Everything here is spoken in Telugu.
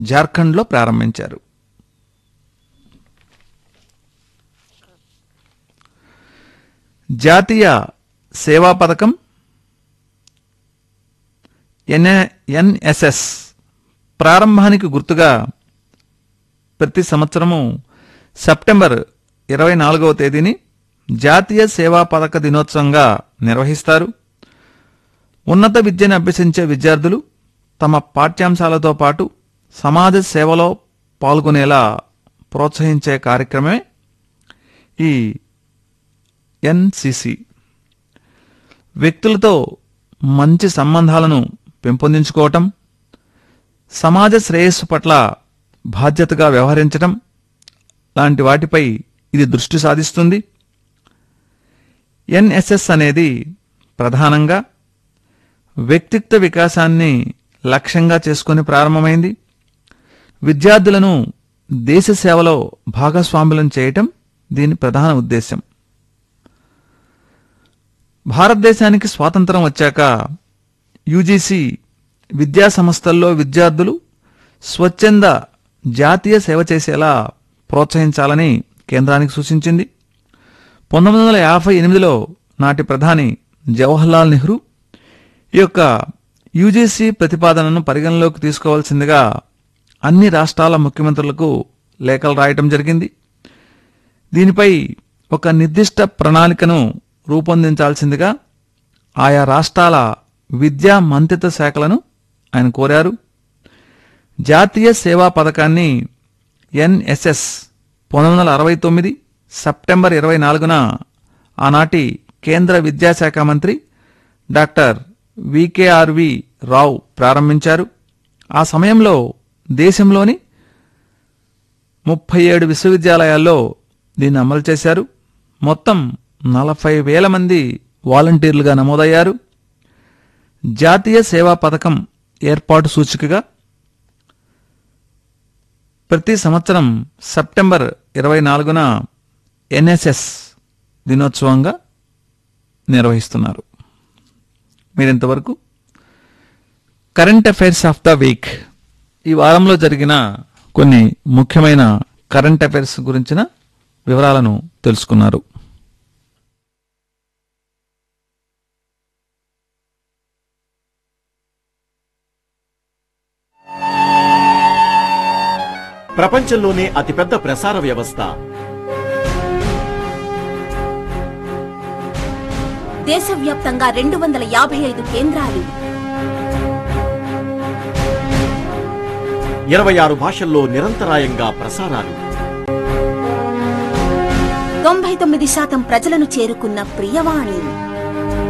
జార్ఖండ్లో ప్రారంభించారు జాతీయ సేవా పథకం ఎన్ఎస్ఎస్ ప్రారంభానికి గుర్తుగా ప్రతి సంవత్సరము సెప్టెంబర్ ఇరవై నాలుగవ తేదీని జాతీయ సేవా పథక దినోత్సవంగా నిర్వహిస్తారు ఉన్నత విద్యను అభ్యసించే విద్యార్థులు తమ పాఠ్యాంశాలతో పాటు సమాజ సేవలో పాల్గొనేలా ప్రోత్సహించే కార్యక్రమమే ఈ ఎన్సిసి వ్యక్తులతో మంచి సంబంధాలను పెంపొందించుకోవటం సమాజ శ్రేయస్సు పట్ల బాధ్యతగా వ్యవహరించటం లాంటి వాటిపై ఇది దృష్టి సాధిస్తుంది ఎన్ఎస్ఎస్ అనేది ప్రధానంగా వ్యక్తిత్వ వికాసాన్ని లక్ష్యంగా చేసుకుని ప్రారంభమైంది విద్యార్థులను దేశ సేవలో భాగస్వాములను చేయటం దీని ప్రధాన ఉద్దేశం భారతదేశానికి స్వాతంత్రం వచ్చాక యూజీసీ విద్యా సంస్థల్లో విద్యార్థులు స్వచ్ఛంద జాతీయ సేవ చేసేలా ప్రోత్సహించాలని కేంద్రానికి సూచించింది పంతొమ్మిది వందల యాభై ఎనిమిదిలో నాటి ప్రధాని జవహర్లాల్ నెహ్రూ ఈ యొక్క యూజీసీ ప్రతిపాదనను పరిగణలోకి తీసుకోవాల్సిందిగా అన్ని రాష్ట్రాల ముఖ్యమంత్రులకు లేఖలు రాయటం జరిగింది దీనిపై ఒక నిర్దిష్ట ప్రణాళికను రూపొందించాల్సిందిగా ఆయా రాష్ట్రాల విద్యా మంత్రిత్వ శాఖలను ఆయన కోరారు జాతీయ సేవా పథకాన్ని ఎన్ఎస్ఎస్ పంతొమ్మిది వందల అరవై తొమ్మిది సెప్టెంబర్ ఇరవై నాలుగున ఆనాటి కేంద్ర విద్యాశాఖ మంత్రి డాక్టర్ వికేఆర్వి రావు ప్రారంభించారు ఆ సమయంలో దేశంలోని ముప్పై ఏడు విశ్వవిద్యాలయాల్లో దీన్ని అమలు చేశారు మొత్తం నలభై వేల మంది వాలంటీర్లుగా నమోదయ్యారు జాతీయ సేవా పథకం ఏర్పాటు సూచికగా ప్రతి సంవత్సరం సెప్టెంబర్ ఇరవై నాలుగున ఎన్ఎస్ఎస్ దినోత్సవంగా నిర్వహిస్తున్నారు మీరింతవరకు current affairs of the week ఈ వారంలో జరిగిన కొన్ని ముఖ్యమైన కరెంట్ అఫైర్స్ గురించిన వివరాలను తెలుసుకున్నారు ప్రపంచంలోనే అతిపెద్ద ప్రసార వ్యవస్థ దేశవ్యాప్తంగా రెండు వందల యాభై ఐదు కేంద్రాలు ఇరవై ఆరు భాషల్లో నిరంతరాయంగా ప్రసారాలు తొంభై తొమ్మిది శాతం ప్రజలను చేరుకున్న ప్రియవాణి